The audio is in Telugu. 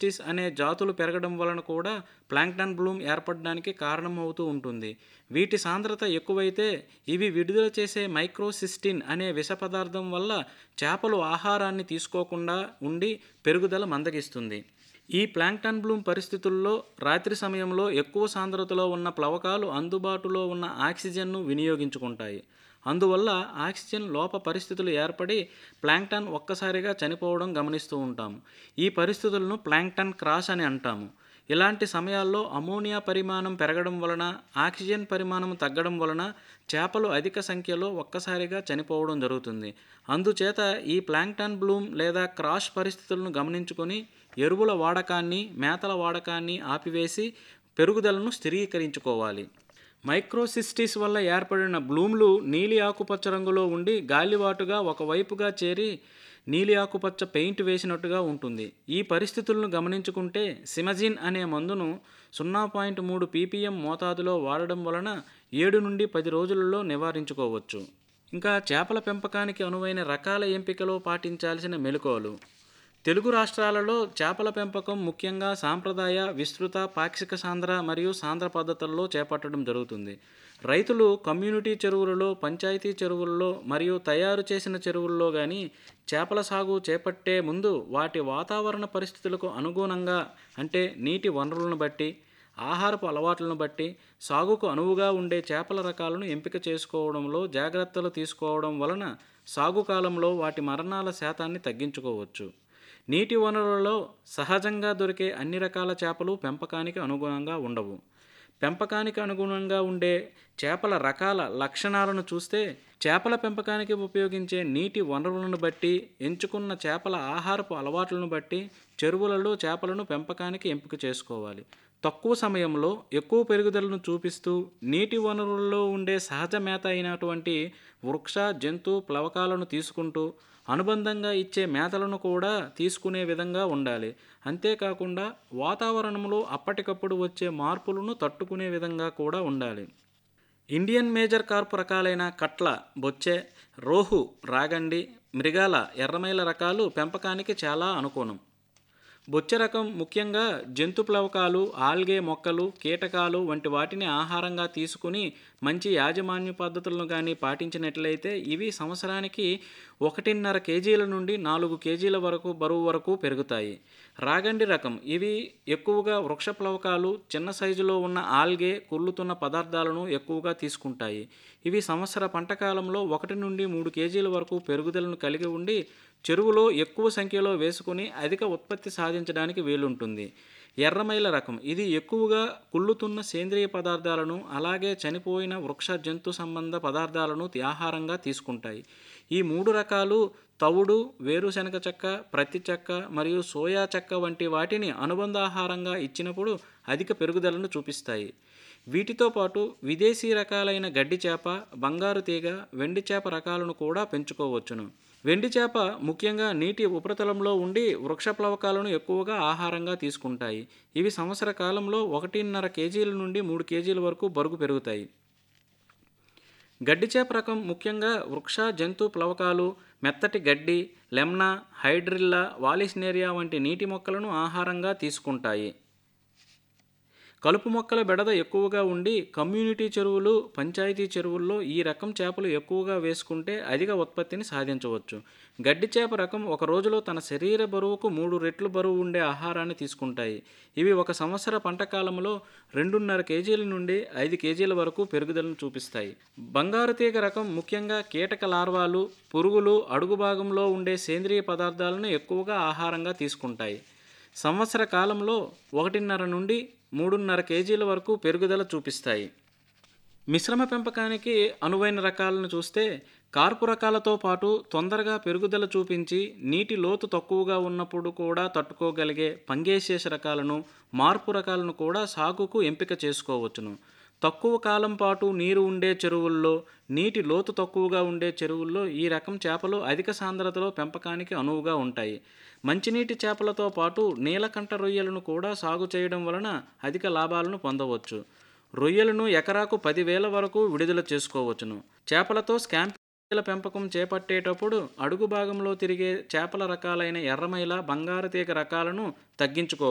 సిస్టిస్ అనే జాతులు పెరగడం వలన కూడా ప్లాంక్టన్ బ్లూమ్ ఏర్పడడానికి కారణం అవుతూ ఉంటుంది వీటి సాంద్రత ఎక్కువైతే ఇవి విడుదల చేసే మైక్రోసిస్టిన్ అనే విష పదార్థం వల్ల చేపలు ఆహారాన్ని తీసుకోకుండా ఉండి పెరుగుదల మందగిస్తుంది ఈ ప్లాంక్టన్ బ్లూమ్ పరిస్థితుల్లో రాత్రి సమయంలో ఎక్కువ సాంద్రతలో ఉన్న ప్లవకాలు అందుబాటులో ఉన్న ఆక్సిజన్ను వినియోగించుకుంటాయి అందువల్ల ఆక్సిజన్ లోప పరిస్థితులు ఏర్పడి ప్లాంక్టన్ ఒక్కసారిగా చనిపోవడం గమనిస్తూ ఉంటాము ఈ పరిస్థితులను ప్లాంక్టన్ క్రాష్ అని అంటాము ఇలాంటి సమయాల్లో అమోనియా పరిమాణం పెరగడం వలన ఆక్సిజన్ పరిమాణం తగ్గడం వలన చేపలు అధిక సంఖ్యలో ఒక్కసారిగా చనిపోవడం జరుగుతుంది అందుచేత ఈ ప్లాంక్టన్ బ్లూమ్ లేదా క్రాష్ పరిస్థితులను గమనించుకొని ఎరువుల వాడకాన్ని మేతల వాడకాన్ని ఆపివేసి పెరుగుదలను స్థిరీకరించుకోవాలి మైక్రోసిస్టిస్ వల్ల ఏర్పడిన బ్లూమ్లు నీలి ఆకుపచ్చ రంగులో ఉండి గాలివాటుగా ఒకవైపుగా చేరి నీలి ఆకుపచ్చ పెయింట్ వేసినట్టుగా ఉంటుంది ఈ పరిస్థితులను గమనించుకుంటే సిమజిన్ అనే మందును సున్నా పాయింట్ మూడు పీపీఎం మోతాదులో వాడడం వలన ఏడు నుండి పది రోజులలో నివారించుకోవచ్చు ఇంకా చేపల పెంపకానికి అనువైన రకాల ఎంపికలో పాటించాల్సిన మెలకువలు తెలుగు రాష్ట్రాలలో చేపల పెంపకం ముఖ్యంగా సాంప్రదాయ విస్తృత పాక్షిక సాంద్ర మరియు సాంద్ర పద్ధతుల్లో చేపట్టడం జరుగుతుంది రైతులు కమ్యూనిటీ చెరువులలో పంచాయతీ చెరువుల్లో మరియు తయారు చేసిన చెరువుల్లో కానీ చేపల సాగు చేపట్టే ముందు వాటి వాతావరణ పరిస్థితులకు అనుగుణంగా అంటే నీటి వనరులను బట్టి ఆహారపు అలవాట్లను బట్టి సాగుకు అనువుగా ఉండే చేపల రకాలను ఎంపిక చేసుకోవడంలో జాగ్రత్తలు తీసుకోవడం వలన సాగు కాలంలో వాటి మరణాల శాతాన్ని తగ్గించుకోవచ్చు నీటి వనరులలో సహజంగా దొరికే అన్ని రకాల చేపలు పెంపకానికి అనుగుణంగా ఉండవు పెంపకానికి అనుగుణంగా ఉండే చేపల రకాల లక్షణాలను చూస్తే చేపల పెంపకానికి ఉపయోగించే నీటి వనరులను బట్టి ఎంచుకున్న చేపల ఆహారపు అలవాట్లను బట్టి చెరువులలో చేపలను పెంపకానికి ఎంపిక చేసుకోవాలి తక్కువ సమయంలో ఎక్కువ పెరుగుదలను చూపిస్తూ నీటి వనరుల్లో ఉండే సహజ మేత అయినటువంటి వృక్ష జంతు ప్లవకాలను తీసుకుంటూ అనుబంధంగా ఇచ్చే మేతలను కూడా తీసుకునే విధంగా ఉండాలి అంతేకాకుండా వాతావరణంలో అప్పటికప్పుడు వచ్చే మార్పులను తట్టుకునే విధంగా కూడా ఉండాలి ఇండియన్ మేజర్ కార్పు రకాలైన కట్ల బొచ్చె రోహు రాగండి మృగాల ఎర్రమైల రకాలు పెంపకానికి చాలా అనుకూలం బొచ్చె రకం ముఖ్యంగా జంతు ప్లవకాలు ఆల్గే మొక్కలు కీటకాలు వంటి వాటిని ఆహారంగా తీసుకుని మంచి యాజమాన్య పద్ధతులను కానీ పాటించినట్లయితే ఇవి సంవత్సరానికి ఒకటిన్నర కేజీల నుండి నాలుగు కేజీల వరకు బరువు వరకు పెరుగుతాయి రాగండి రకం ఇవి ఎక్కువగా వృక్ష ప్లవకాలు చిన్న సైజులో ఉన్న ఆల్గే కుళ్ళుతున్న పదార్థాలను ఎక్కువగా తీసుకుంటాయి ఇవి సంవత్సర పంటకాలంలో ఒకటి నుండి మూడు కేజీల వరకు పెరుగుదలను కలిగి ఉండి చెరువులో ఎక్కువ సంఖ్యలో వేసుకుని అధిక ఉత్పత్తి సాధించడానికి వీలుంటుంది ఎర్రమైల రకం ఇది ఎక్కువగా కుళ్ళుతున్న సేంద్రియ పదార్థాలను అలాగే చనిపోయిన వృక్ష జంతు సంబంధ పదార్థాలను ఆహారంగా తీసుకుంటాయి ఈ మూడు రకాలు తవుడు వేరుశనగ చెక్క ప్రతి చెక్క మరియు సోయా చెక్క వంటి వాటిని అనుబంధ ఆహారంగా ఇచ్చినప్పుడు అధిక పెరుగుదలను చూపిస్తాయి వీటితో పాటు విదేశీ రకాలైన గడ్డి చేప బంగారు తీగ వెండి చేప రకాలను కూడా పెంచుకోవచ్చును వెండి చేప ముఖ్యంగా నీటి ఉపరితలంలో ఉండి వృక్ష ప్లవకాలను ఎక్కువగా ఆహారంగా తీసుకుంటాయి ఇవి సంవత్సర కాలంలో ఒకటిన్నర కేజీల నుండి మూడు కేజీల వరకు బరుగు పెరుగుతాయి గడ్డి చేప రకం ముఖ్యంగా వృక్ష జంతు ప్లవకాలు మెత్తటి గడ్డి లెమ్నా హైడ్రిల్లా వాలిస్నేరియా వంటి నీటి మొక్కలను ఆహారంగా తీసుకుంటాయి కలుపు మొక్కల బెడద ఎక్కువగా ఉండి కమ్యూనిటీ చెరువులు పంచాయతీ చెరువుల్లో ఈ రకం చేపలు ఎక్కువగా వేసుకుంటే అధిక ఉత్పత్తిని సాధించవచ్చు గడ్డి చేప రకం ఒక రోజులో తన శరీర బరువుకు మూడు రెట్లు బరువు ఉండే ఆహారాన్ని తీసుకుంటాయి ఇవి ఒక సంవత్సర పంట కాలంలో రెండున్నర కేజీల నుండి ఐదు కేజీల వరకు పెరుగుదలను చూపిస్తాయి బంగారు తీగ రకం ముఖ్యంగా కీటక లార్వాలు పురుగులు అడుగు భాగంలో ఉండే సేంద్రియ పదార్థాలను ఎక్కువగా ఆహారంగా తీసుకుంటాయి సంవత్సర కాలంలో ఒకటిన్నర నుండి మూడున్నర కేజీల వరకు పెరుగుదల చూపిస్తాయి మిశ్రమ పెంపకానికి అనువైన రకాలను చూస్తే కార్పు రకాలతో పాటు తొందరగా పెరుగుదల చూపించి నీటి లోతు తక్కువగా ఉన్నప్పుడు కూడా తట్టుకోగలిగే పంగేసేష రకాలను మార్పు రకాలను కూడా సాగుకు ఎంపిక చేసుకోవచ్చును తక్కువ కాలం పాటు నీరు ఉండే చెరువుల్లో నీటి లోతు తక్కువగా ఉండే చెరువుల్లో ఈ రకం చేపలు అధిక సాంద్రతలో పెంపకానికి అనువుగా ఉంటాయి మంచినీటి చేపలతో పాటు నీలకంఠ రొయ్యలను కూడా సాగు చేయడం వలన అధిక లాభాలను పొందవచ్చు రొయ్యలను ఎకరాకు పదివేల వరకు విడుదల చేసుకోవచ్చును చేపలతో స్కాంపిల పెంపకం చేపట్టేటప్పుడు అడుగు భాగంలో తిరిగే చేపల రకాలైన ఎర్రమైల బంగారు తీగ రకాలను తగ్గించుకో